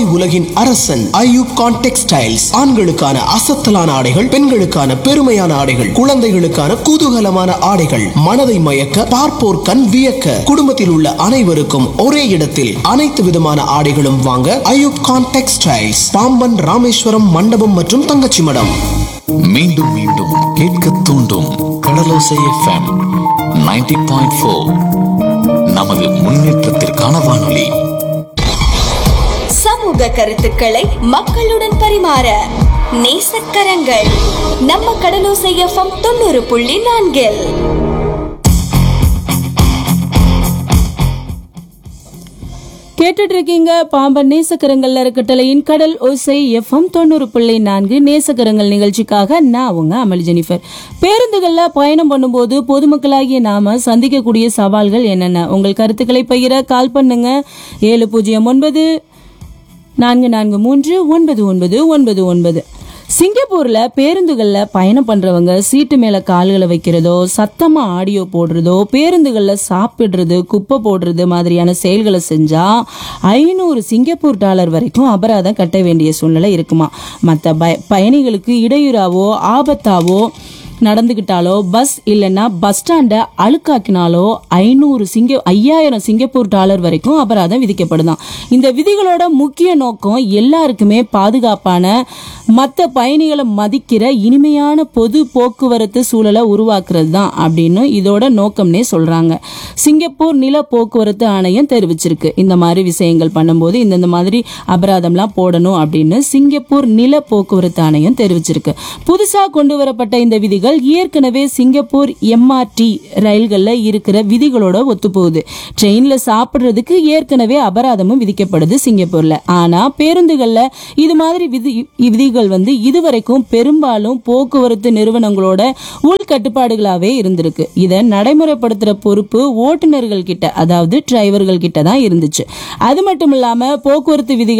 உலகின் அரசன் ஐயூப் கான் டெக்ஸ்டைல்ஸ் ஆண்களுக்கான அசத்தலான ஆடைகள் பெண்களுக்கான பெருமையான ஆடைகள் குழந்தைகளுக்கான குதூகலமான ஆடைகள் மனதை மயக்க பார்ப்போர் கண் வியக்க குடும்பத்தில் உள்ள அனைவருக்கும் ஒரே இடத்தில் அனைத்து விதமான ஆடைகளும் வாங்க ஐயூப் கான் டெக்ஸ்டைல்ஸ் பாம்பன் ராமேஸ்வரம் மண்டபம் மற்றும் தங்கச்சி மடம் மீண்டும் மீண்டும் கேட்க தூண்டும் கடலோசை எஃப்எம் 90.4 பாயிண்ட் ஃபோர் நமது முன்னேற்றத்திற்கான வானொலி சமூக கருத்துக்களை மக்களுடன் பரிமாற நேசக்கரங்கள் நம்ம கடலோசை எஃப்எம் தொண்ணூறு புள்ளி நான்கில் கேட்டுட்டு இருக்கீங்க பாம்பன் நேசக்கரங்கள் அறக்கட்டளையின் கடல் ஓசை எஃப்எம் தொண்ணூறு புள்ளி நான்கு நேசக்கரங்கள் நிகழ்ச்சிக்காக நான் அவங்க அமல் ஜெனிஃபர் பேருந்துகள்ல பயணம் பண்ணும்போது பொதுமக்களாகிய நாம சந்திக்கக்கூடிய சவால்கள் என்னென்ன உங்கள் கருத்துக்களை பகிர கால் பண்ணுங்க ஏழு பூஜ்ஜியம் ஒன்பது நான்கு நான்கு மூன்று ஒன்பது ஒன்பது ஒன்பது ஒன்பது சிங்கப்பூர்ல பேருந்துகள்ல பயணம் பண்றவங்க சீட்டு மேல கால்களை வைக்கிறதோ சத்தமா ஆடியோ போடுறதோ பேருந்துகள்ல சாப்பிடுறது குப்பை போடுறது மாதிரியான செயல்களை செஞ்சா ஐநூறு சிங்கப்பூர் டாலர் வரைக்கும் அபராதம் கட்ட வேண்டிய சூழ்நிலை இருக்குமா மற்ற பயணிகளுக்கு இடையூறாவோ ஆபத்தாவோ நடந்துக்கிட்டாலோ பஸ் இல்லைன்னா பஸ் ஸ்டாண்டை அழுக்காக்கினாலோ ஐநூறு சிங்க ஐயாயிரம் சிங்கப்பூர் டாலர் வரைக்கும் அபராதம் விதிக்கப்படுதாம் இந்த விதிகளோட முக்கிய நோக்கம் எல்லாருக்குமே பாதுகாப்பான மற்ற பயணிகளை மதிக்கிற இனிமையான பொது போக்குவரத்து சூழலை உருவாக்குறது தான் அப்படின்னு இதோட நோக்கம்னே சொல்றாங்க சிங்கப்பூர் நில போக்குவரத்து ஆணையம் தெரிவிச்சிருக்கு இந்த மாதிரி விஷயங்கள் பண்ணும்போது இந்தந்த மாதிரி அபராதம்லாம் போடணும் அப்படின்னு சிங்கப்பூர் நில போக்குவரத்து ஆணையம் தெரிவிச்சிருக்கு புதுசா கொண்டு வரப்பட்ட இந்த விதிகள் ஏற்கனவே சிங்கப்பூர் எம்ஆர்டி ரயில்கள்ல இருக்கிற விதிகளோட ஒத்துப்போகுது ட்ரெயின்ல சாப்பிடுறதுக்கு ஏற்கனவே அபராதமும் விதிக்கப்படுது சிங்கப்பூர்ல ஆனா பேருந்துகள்ல இது மாதிரி விதி விதிகள் வந்து இதுவரைக்கும் பெரும்பாலும் போக்குவரத்து நிறுவனங்களோட உள்கட்டுப்பாடுகளாவே இருந்திருக்கு இதை நடைமுறைப்படுத்துற பொறுப்பு ஓட்டுநர்கள் கிட்ட அதாவது டிரைவர்கள் கிட்ட தான் இருந்துச்சு அது மட்டும் இல்லாம போக்குவரத்து விதிகள்